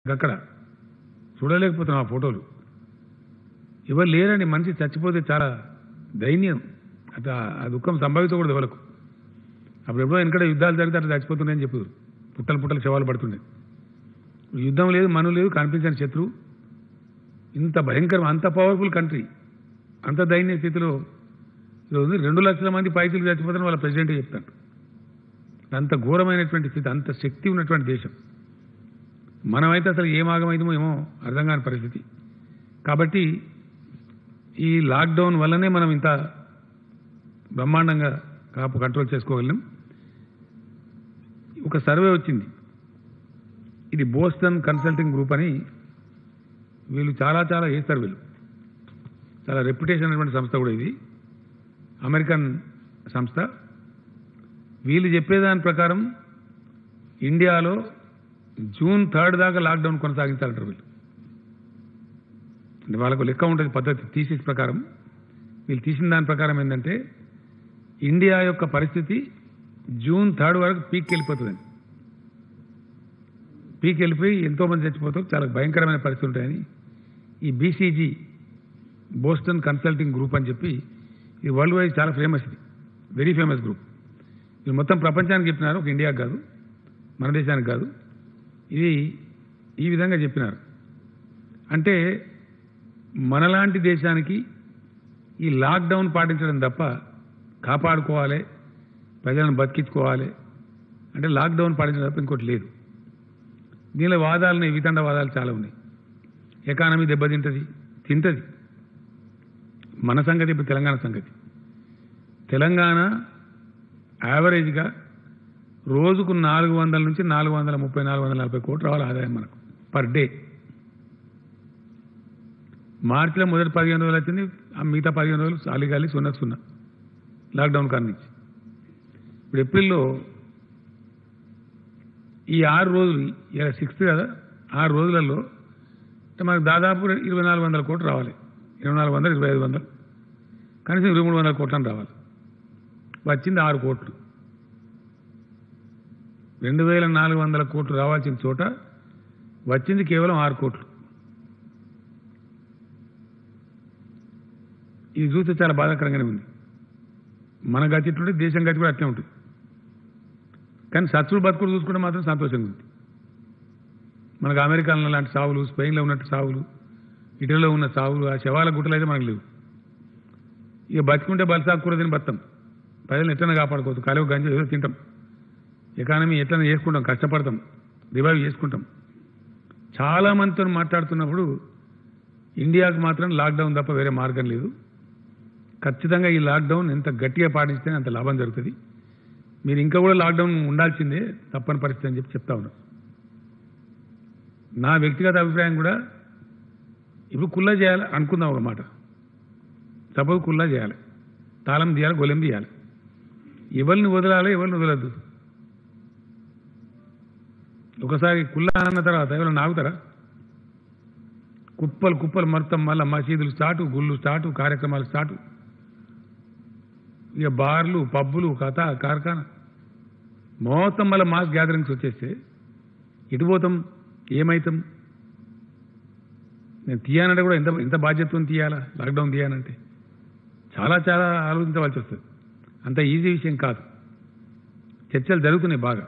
అక్కడ చూడలేకపోతున్నాం ఆ ఫోటోలు ఎవరు లేరని మనిషి చచ్చిపోతే చాలా దైన్యం అట్లా ఆ దుఃఖం సంభవించకూడదు ఎవరికి అప్పుడు ఎప్పుడో వెనకడ యుద్ధాలు జరిగితే అట్లా చచ్చిపోతున్నాయని చెప్పారు పుట్టలు పుట్టలు శవాలు పడుతుండే ఇప్పుడు యుద్ధం లేదు మను లేదు కనిపించని శత్రువు ఇంత భయంకరం అంత పవర్ఫుల్ కంట్రీ అంత దైన్య స్థితిలో ఈరోజు రెండు లక్షల మంది పైసలు చచ్చిపోతారని వాళ్ళ ప్రెసిడెంట్ చెప్తాడు అంత ఘోరమైనటువంటి స్థితి అంత శక్తి ఉన్నటువంటి దేశం మనమైతే అసలు ఏం ఆగమైందో ఏమో అర్థం కాని పరిస్థితి కాబట్టి ఈ లాక్డౌన్ వల్లనే మనం ఇంత బ్రహ్మాండంగా కాపు కంట్రోల్ చేసుకోగలిగాం ఒక సర్వే వచ్చింది ఇది బోస్టన్ కన్సల్టింగ్ గ్రూప్ అని వీళ్ళు చాలా చాలా చేస్తారు వీళ్ళు చాలా రెప్యుటేషన్ అనేటువంటి సంస్థ కూడా ఇది అమెరికన్ సంస్థ వీళ్ళు చెప్పేదాని ప్రకారం ఇండియాలో జూన్ థర్డ్ దాకా లాక్డౌన్ కొనసాగించాలంటారు వీళ్ళు అంటే వాళ్ళకు లెక్క ఉంటుంది పద్ధతి థీసిస్ ప్రకారం వీళ్ళు తీసిన దాని ప్రకారం ఏంటంటే ఇండియా యొక్క పరిస్థితి జూన్ థర్డ్ వరకు పీక్ వెళ్ళిపోతుందని పీక్ వెళ్ళిపోయి ఎంతోమంది చచ్చిపోతారు చాలా భయంకరమైన పరిస్థితులు ఉంటాయని ఈ బీసీజీ బోస్టన్ కన్సల్టింగ్ గ్రూప్ అని చెప్పి ఇది వరల్డ్ వైడ్ చాలా ఫేమస్ ఇది వెరీ ఫేమస్ గ్రూప్ ఇది మొత్తం ప్రపంచానికి చెప్పినారు ఒక ఇండియాకి కాదు మన దేశానికి కాదు ఇది ఈ విధంగా చెప్పినారు అంటే మనలాంటి దేశానికి ఈ లాక్డౌన్ పాటించడం తప్ప కాపాడుకోవాలి ప్రజలను బతికించుకోవాలి అంటే లాక్డౌన్ పాటించడం తప్ప ఇంకోటి లేదు దీనిలో వాదాలని వితండ వాదాలు చాలా ఉన్నాయి ఎకానమీ దెబ్బతింటది తింటది మన సంగతి ఇప్పుడు తెలంగాణ సంగతి తెలంగాణ యావరేజ్గా రోజుకు నాలుగు వందల నుంచి నాలుగు వందల ముప్పై నాలుగు వందల నలభై కోట్లు రావాలి ఆదాయం మనకు పర్ డే మార్చిలో మొదటి పదిహేను రోజులు వచ్చింది ఆ మిగతా పదిహేను రోజులు సాలిగాలి సున్నా సున్నా లాక్డౌన్ కాడ నుంచి ఇప్పుడు ఏప్రిల్లో ఈ ఆరు రోజులు ఇలా సిక్స్త్ కదా ఆరు రోజులలో అంటే మనకు దాదాపు ఇరవై నాలుగు వందల కోట్లు రావాలి ఇరవై నాలుగు వందలు ఇరవై ఐదు వందలు కనీసం ఇరవై మూడు వందల కోట్లని రావాలి వచ్చింది ఆరు కోట్లు రెండు వేల నాలుగు వందల కోట్లు రావాల్సిన చోట వచ్చింది కేవలం ఆరు కోట్లు ఇది చూస్తే చాలా బాధాకరంగానే ఉంది మన గతి ఇట్లుంటే దేశం గతి కూడా అట్లే ఉంటుంది కానీ సత్సుడు బతుకుడు చూసుకుంటే మాత్రం సంతోషంగా ఉంది మనకు అమెరికాలో లాంటి సావులు స్పెయిన్లో ఉన్నట్టు సావులు ఇటలీలో ఉన్న సావులు ఆ శవాల గుట్టలు అయితే మనకు లేవు ఇక బతుకుంటే బలిసాకు కూర తిని బతాం ప్రజలను ఎట్లనే కాపాడుకోవచ్చు కాలువ గంజ ఏదో తింటాం ఎకానమీ ఎట్లనే చేసుకుంటాం కష్టపడతాం రివైవ్ చేసుకుంటాం చాలా మందితో మాట్లాడుతున్నప్పుడు ఇండియాకు మాత్రం లాక్డౌన్ తప్ప వేరే మార్గం లేదు ఖచ్చితంగా ఈ లాక్డౌన్ ఎంత గట్టిగా పాటిస్తే అంత లాభం జరుగుతుంది మీరు ఇంకా కూడా లాక్డౌన్ ఉండాల్సిందే తప్పని పరిస్థితి అని చెప్పి చెప్తా ఉన్నారు నా వ్యక్తిగత అభిప్రాయం కూడా ఇప్పుడు కుల్లా చేయాలి అనుకుందాం ఒక మాట సపోజ్ కుల్లా చేయాలి తాళం తీయాలి గొలెం తీయాలి ఎవరిని వదలాలి ఎవరిని వదలద్దు ఒకసారి కుల్లా అన్న తర్వాత ఎవరైనా నాగుతారా కుప్పలు కుప్పలు మొత్తం మళ్ళీ మసీదులు స్టార్టు గుళ్ళు స్టార్టు కార్యక్రమాలు స్టార్టు ఇక బార్లు పబ్బులు కథ కార్ఖానా మొత్తం మళ్ళీ మాస్ గ్యాదరింగ్స్ వచ్చేస్తే ఎటు పోతాం ఏమైతాం నేను తీయానంటే కూడా ఎంత ఎంత బాధ్యతతో తీయాలా లాక్డౌన్ తీయాలంటే చాలా చాలా ఆలోచించవలసి వస్తుంది అంత ఈజీ విషయం కాదు చర్చలు జరుగుతున్నాయి బాగా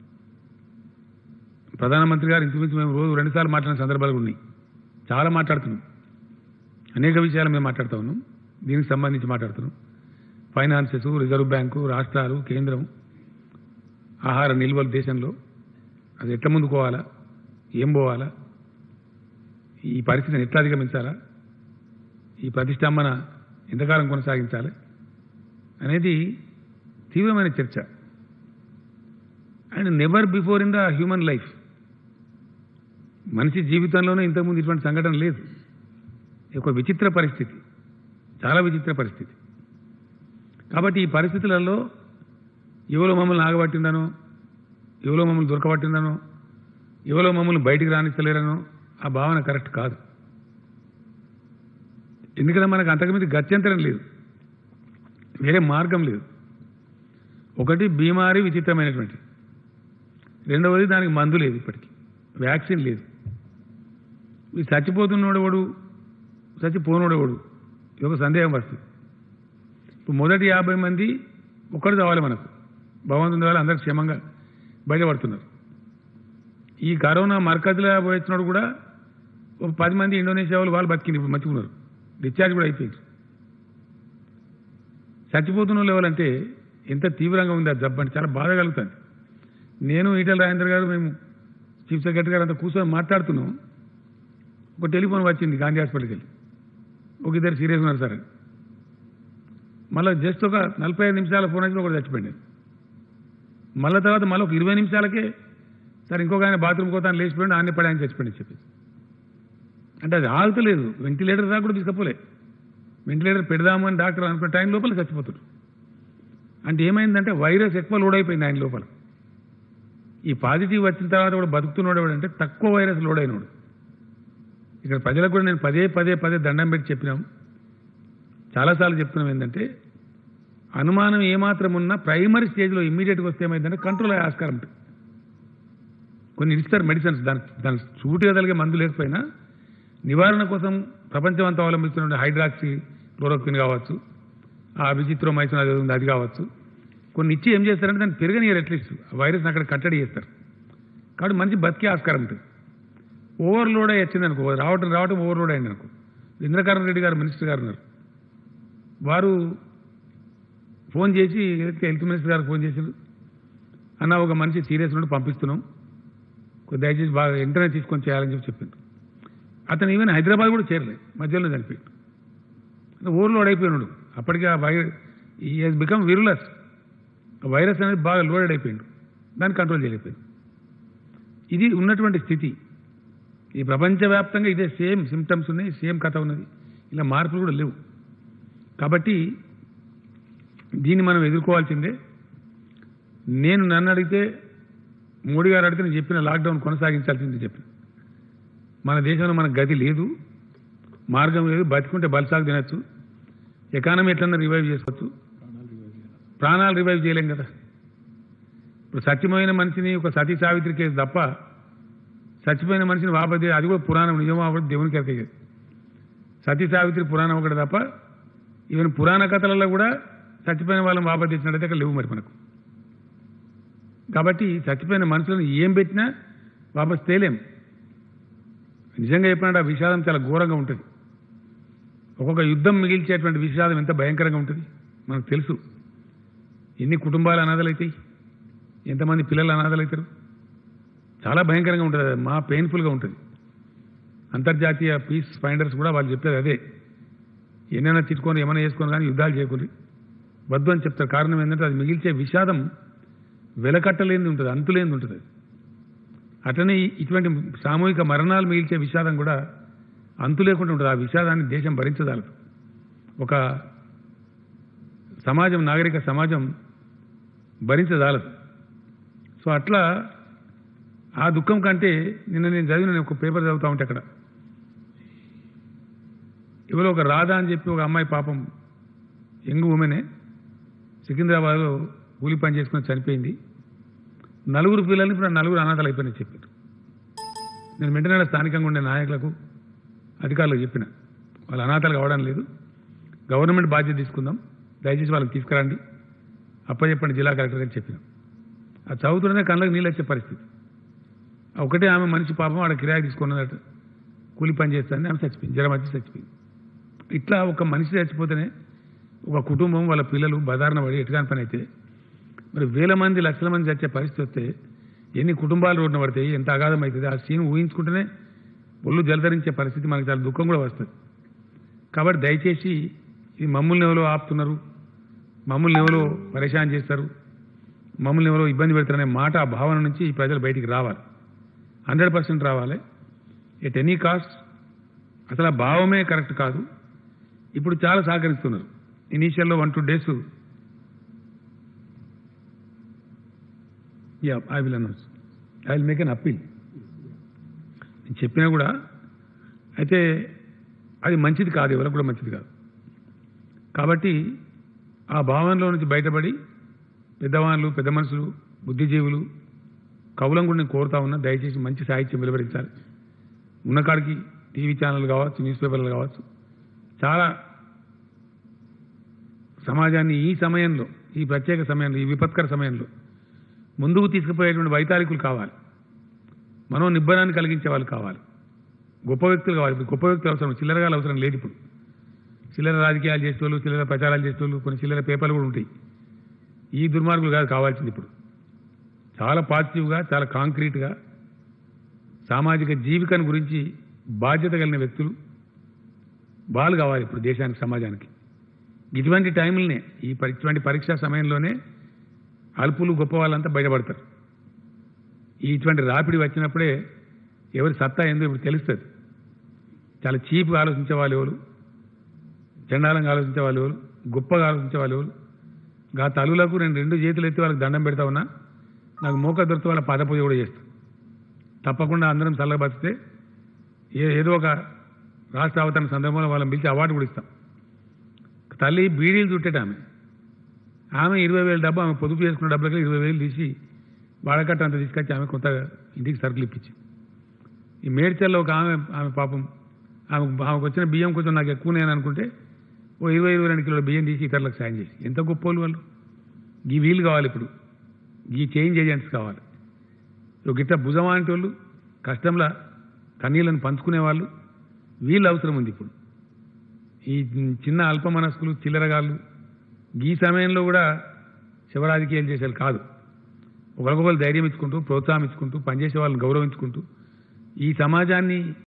ప్రధానమంత్రి గారు ఇంచుమించు మేము రోజు రెండుసార్లు మాట్లాడిన సందర్భాలు కూడా ఉన్నాయి చాలా మాట్లాడుతున్నాం అనేక విషయాలు మేము మాట్లాడుతూ ఉన్నాం దీనికి సంబంధించి మాట్లాడుతున్నాం ఫైనాన్సెస్ రిజర్వ్ బ్యాంకు రాష్ట్రాలు కేంద్రం ఆహార నిల్వలు దేశంలో అది ఎట్లా ముందుకు పోవాలా ఏం పోవాలా ఈ పరిస్థితిని ఎట్లా అధిగమించాలా ఈ ప్రతిష్టంభన ఎంతకాలం కొనసాగించాలి అనేది తీవ్రమైన చర్చ and never before in the human life మనిషి జీవితంలోనే ఇంతకుముందు ఇటువంటి సంఘటన లేదు ఇది ఒక విచిత్ర పరిస్థితి చాలా విచిత్ర పరిస్థితి కాబట్టి ఈ పరిస్థితులలో ఎవరో మమ్మల్ని ఆగబట్టిందనో ఎవరో మమ్మల్ని దొరకబట్టిందనో ఎవరో మమ్మల్ని బయటికి రాణిస్తలేరనో ఆ భావన కరెక్ట్ కాదు ఎందుకంటే మనకు అంతకుమించి గత్యంతరం లేదు వేరే మార్గం లేదు ఒకటి బీమారీ విచిత్రమైనటువంటి రెండవది దానికి మందు లేదు ఇప్పటికీ వ్యాక్సిన్ లేదు ఈ చచ్చిపోతున్నోడెవడు చచ్చిపోనోడెవడు ఇది ఒక సందేహం వస్తుంది ఇప్పుడు మొదటి యాభై మంది ఒక్కడు కావాలి మనకు భగవంతుని ద్వారా అందరు క్షేమంగా బయటపడుతున్నారు ఈ కరోనా మరకజ్లో పోయినోడు కూడా ఒక పది మంది ఇండోనేషియా వాళ్ళు వాళ్ళు బతికింది ఇప్పుడు మంచిగా ఉన్నారు డిశ్చార్జ్ కూడా అయిపోయింది చచ్చిపోతున్న లెవెల్ అంటే ఎంత తీవ్రంగా ఉంది ఆ జబ్బు అంటే చాలా బాధ కలుగుతుంది నేను ఈటల రాజేంద్ర గారు మేము చీఫ్ సెక్రటరీ గారు అంతా కూర్చొని మాట్లాడుతున్నాం ఒక టెలిఫోన్ వచ్చింది గాంధీ హాస్పిటల్కి వెళ్ళి ఒక ఇద్దరు సీరియస్ ఉన్నారు సార్ అని. మళ్ళీ జస్ట్ ఒక నలభై ఐదు నిమిషాల ఫోన్ వచ్చి ఒకటి చచ్చిపోయింది మళ్ళీ తర్వాత మళ్ళీ ఒక ఇరవై నిమిషాలకే సార్ ఇంకొక ఆయన బాత్రూమ్ కోతాను లేచిపోయింది ఆన్నే పడి ఆయన చచ్చిపోయింది చెప్పి అంటే అది ఆగుతలేదు వెంటిలేటర్ దాకా కూడా తీసుకపోలే వెంటిలేటర్ పెడదామని డాక్టర్ అనుకున్న టైం లోపల చచ్చిపోతాడు అంటే ఏమైందంటే వైరస్ ఎక్కువ లోడ్ అయిపోయింది ఆయన లోపల ఈ పాజిటివ్ వచ్చిన తర్వాత కూడా బతుకుతున్నాడు ఎవడంటే తక్కువ వైరస్ లోడ్ అయినోడు ఇక్కడ ప్రజలకు కూడా నేను పదే పదే పదే దండం పెట్టి చెప్పినాం చాలాసార్లు చెప్తున్నాం ఏంటంటే అనుమానం ఏమాత్రం ఉన్నా ప్రైమరీ స్టేజ్లో ఇమ్మీడియట్గా వస్తే ఏమైందంటే కంట్రోల్ అయ్యే ఆస్కారం ఉంటుంది కొన్ని ఇస్తారు మెడిసిన్స్ దాని దాని సూటిగా కలిగే మందు లేకపోయినా నివారణ కోసం ప్రపంచం అంతా అవలంబిస్తున్న హైడ్రాక్సీ క్లోరోక్విన్ కావచ్చు ఆ విచిత్రం మైసన్ అది ఉంది అది కావచ్చు కొన్ని ఇచ్చి ఏం చేస్తారంటే దాన్ని పెరగనియరు అట్లీస్ట్ వైరస్ అక్కడ కట్టడి చేస్తారు కాబట్టి మంచి బతికే ఆస్కారం ఉంటుంది ఓవర్లోడ్ అయ్యి వచ్చింది అనుకో రావటం రావటం ఓవర్లోడ్ అయింది అనుకో ఇంద్రకరణ్ రెడ్డి గారు మినిస్టర్ గారు ఉన్నారు వారు ఫోన్ చేసి హెల్త్ మినిస్టర్ గారికి ఫోన్ చేశారు అన్న ఒక మనిషి సీరియస్ నుండి పంపిస్తున్నాం కొద్ది దయచేసి బాగా వెంటనే తీసుకొని చేయాలని చెప్పి చెప్పిండు అతను ఈవెన్ హైదరాబాద్ కూడా చేరలేదు మధ్యలో చనిపోయాడు ఓవర్లోడ్ అయిపోయినాడు అప్పటికి ఆ వైరస్ ఈ హెస్ బికమ్ విరులస్ వైరస్ అనేది బాగా లోడెడ్ అయిపోయిండు దాన్ని కంట్రోల్ చేయలేకపోయింది ఇది ఉన్నటువంటి స్థితి ఈ ప్రపంచవ్యాప్తంగా ఇదే సేమ్ సిమ్టమ్స్ ఉన్నాయి సేమ్ కథ ఉన్నది ఇలా మార్పులు కూడా లేవు కాబట్టి దీన్ని మనం ఎదుర్కోవాల్సిందే నేను నన్ను అడిగితే మోడీ గారు అడిగితే నేను చెప్పిన లాక్డౌన్ కొనసాగించాల్సింది చెప్పిన మన దేశంలో మనకు గది లేదు మార్గం లేదు బతికుంటే బలిసాగు తినచ్చు ఎకానమీ ఎట్లన్నా రివైవ్ చేసుకోవచ్చు ప్రాణాలు రివైవ్ చేయలేం కదా ఇప్పుడు సత్యమైన మనిషిని ఒక సతీ సావిత్రి కేసు తప్ప చచ్చిపోయిన మనిషిని వాపదే అది కూడా పురాణం నిజం అవ్వదు దేవునికి ఎరకేది సతీ సావిత్రి పురాణం ఒకటి తప్ప ఈవెన్ పురాణ కథలలో కూడా చచ్చిపోయిన వాళ్ళని వాపసు తెచ్చినట్టయితే ఇక్కడ లేవు మరి మనకు కాబట్టి చచ్చిపోయిన మనుషులను ఏం పెట్టినా వాపసు తేలేం నిజంగా చెప్పినట్టు ఆ విషాదం చాలా ఘోరంగా ఉంటుంది ఒక్కొక్క యుద్ధం మిగిల్చేటువంటి విషాదం ఎంత భయంకరంగా ఉంటుంది మనకు తెలుసు ఎన్ని కుటుంబాలు అనాథలవుతాయి ఎంతమంది పిల్లలు అనాథలవుతారు చాలా భయంకరంగా ఉంటుంది అది మా పెయిన్ఫుల్గా ఉంటుంది అంతర్జాతీయ పీస్ ఫైండర్స్ కూడా వాళ్ళు చెప్పేది అదే ఎన్నైనా తిట్టుకొని ఏమైనా చేసుకొని కానీ యుద్ధాలు చేయకూడదు వద్దు అని చెప్తారు కారణం ఏంటంటే అది మిగిల్చే విషాదం వెలకట్టలేనిది ఉంటుంది అంతులేనిది ఉంటుంది అది. అట్లనే ఈ- ఇటువంటి సామూహిక మరణాలు మిగిల్చే విషాదం కూడా అంతు లేకుండా ఉంటుంది ఆ విషాదాన్ని దేశం భరించదాలదు ఒక సమాజం నాగరిక సమాజం భరించదాలదు సో అట్లా ఆ దుఃఖం కంటే నిన్న నేను చదివిన నేను ఒక పేపర్ చదువుతా ఉంటే అక్కడ ఎవరో ఒక రాధా అని చెప్పి ఒక అమ్మాయి పాపం యంగ్ ఉమెనే సికింద్రాబాద్లో కూలి పని చేసుకుని చనిపోయింది నలుగురు పిల్లల్ని ఇప్పుడు ఆ నలుగురు అనాథలు అయిపోయినాయి చెప్పారు నేను వెంటనే స్థానికంగా ఉండే నాయకులకు అధికారులకు చెప్పిన వాళ్ళు అనాథలు కావడం లేదు గవర్నమెంట్ బాధ్యత తీసుకుందాం దయచేసి వాళ్ళకి తీసుకురండి అప్పచెప్పండి జిల్లా కలెక్టర్ గారికి చెప్పిన ఆ చదువుతుండనే కళ్ళకి నీళ్ళు వచ్చే పరిస్థితి ఆ ఒకటే ఆమె మనిషి పాపం ఆడ కిరాయి తీసుకున్నదట కూలి పని చేస్తానని ఆమె చచ్చిపోయింది జ్వరం వచ్చి చచ్చిపోయింది ఇట్లా ఒక మనిషి చచ్చిపోతేనే ఒక కుటుంబం వాళ్ళ పిల్లలు బదారణ పడి ఎటుకాని పని అయితే మరి వేల మంది లక్షల మంది చచ్చే పరిస్థితి వస్తే ఎన్ని కుటుంబాలు రోడ్డున పడతాయి ఎంత అగాధం అవుతుంది ఆ సీన్ ఊహించుకుంటేనే ఒళ్ళు జలధరించే పరిస్థితి మనకి చాలా దుఃఖం కూడా వస్తుంది కాబట్టి దయచేసి ఇది మమ్మల్ని ఎవరో ఆపుతున్నారు మమ్మల్ని ఎవరో పరేషాన్ చేస్తారు మమ్మల్ని ఎవరో ఇబ్బంది పెడతారనే మాట ఆ భావన నుంచి ఈ ప్రజలు బయటికి రావాలి హండ్రెడ్ పర్సెంట్ రావాలి ఎట్ ఎనీ కాస్ట్ అసలు ఆ భావమే కరెక్ట్ కాదు ఇప్పుడు చాలా సహకరిస్తున్నారు ఇనీషియల్లో one two days yeah I will announce I will make an appeal నేను చెప్పినా కూడా అయితే అది మంచిది కాదు ఎవరికి కూడా మంచిది కాదు కాబట్టి ఆ భావనలో నుంచి బయటపడి పెద్దవాళ్ళు పెద్ద మనుషులు బుద్ధిజీవులు కవులం కూడా నేను కోరుతా ఉన్నా దయచేసి మంచి సాహిత్యం వెలువరించాలి ఉన్నకాడికి టీవీ ఛానల్ కావచ్చు న్యూస్ పేపర్లు కావచ్చు చాలా సమాజాన్ని ఈ సమయంలో ఈ ప్రత్యేక సమయంలో ఈ విపత్కర సమయంలో ముందుకు తీసుకుపోయేటువంటి వైతాళికులు కావాలి మనో నిబ్బరాన్ని కలిగించే వాళ్ళు కావాలి గొప్ప వ్యక్తులు కావాలి ఇప్పుడు గొప్ప వ్యక్తులు అవసరం చిల్లరగా అవసరం లేదు ఇప్పుడు చిల్లర రాజకీయాలు చేసేవాళ్ళు చిల్లర ప్రచారాలు చేసేవాళ్ళు కొన్ని చిల్లర పేపర్లు కూడా ఉంటాయి ఈ దుర్మార్గులు కాదు కావాల్సింది ఇప్పుడు చాలా పాజిటివ్గా చాలా కాంక్రీట్గా సామాజిక జీవికాన్ని గురించి బాధ్యత కలిగిన వ్యక్తులు వాళ్ళు కావాలి ఇప్పుడు దేశానికి సమాజానికి ఇటువంటి టైంలనే ఈ పరి- ఇటువంటి పరీక్షా సమయంలోనే అల్పులు గొప్ప వాళ్ళంతా బయటపడతారు ఈ ఇటువంటి రాపిడి వచ్చినప్పుడే ఎవరి సత్తా ఏందో ఇప్పుడు తెలుస్తుంది చాలా చీప్గా ఆలోచించే వాళ్ళు ఎవరు చండాలంగా ఆలోచించే వాళ్ళు ఎవరు గొప్పగా ఆలోచించే వాళ్ళు ఎవరు గా తలులకు నేను రెండు చేతులు ఎత్తి వాళ్ళకి దండం పెడతా ఉన్నా నాకు మోక దొరికితే వాళ్ళ పాదపూజ కూడా చేస్తాను తప్పకుండా అందరం చల్లగా బతికితే ఏ ఏదో ఒక రాష్ట్ర అవతరణ సందర్భంలో వాళ్ళని పిలిచి అవార్డు కూడా ఇస్తాం తల్లి బీడీలు చుట్టేట ఆమె ఆమె ఇరవై వేల డబ్బు ఆమె పొదుపు చేసుకున్న డబ్బులకి ఇరవై వేలు తీసి వాడకట్ట అంత తీసుకొచ్చి ఆమె కొత్తగా ఇంటికి సరుకులు ఇప్పించి ఈ మేడ్చల్లో ఒక ఆమె ఆమె పాపం ఆమె ఆమెకు వచ్చిన బియ్యం కొంచెం నాకు ఎక్కువనే అని అనుకుంటే ఓ ఇరవై ఇరవై రెండు కిలోల బియ్యం తీసి ఇతరులకు సాయం చేసి ఎంత గొప్ప వాళ్ళు వాళ్ళు ఈ వీలు కావాలి ఇప్పుడు ఈ చేంజ్ ఏజెంట్స్ కావాలి ఒక గిట్ట భుజమాంటి వాళ్ళు కష్టంలో కన్నీళ్ళని పంచుకునే వాళ్ళు వీళ్ళు అవసరం ఉంది ఇప్పుడు ఈ చిన్న అల్ప మనస్కులు చిల్లరగాళ్ళు ఈ సమయంలో కూడా శివరాజకీయాలు చేసేది కాదు ఒకరికొకరు ధైర్యం ఇచ్చుకుంటూ ప్రోత్సాహం ఇచ్చుకుంటూ పనిచేసే వాళ్ళని గౌరవించుకుంటూ ఈ సమాజాన్ని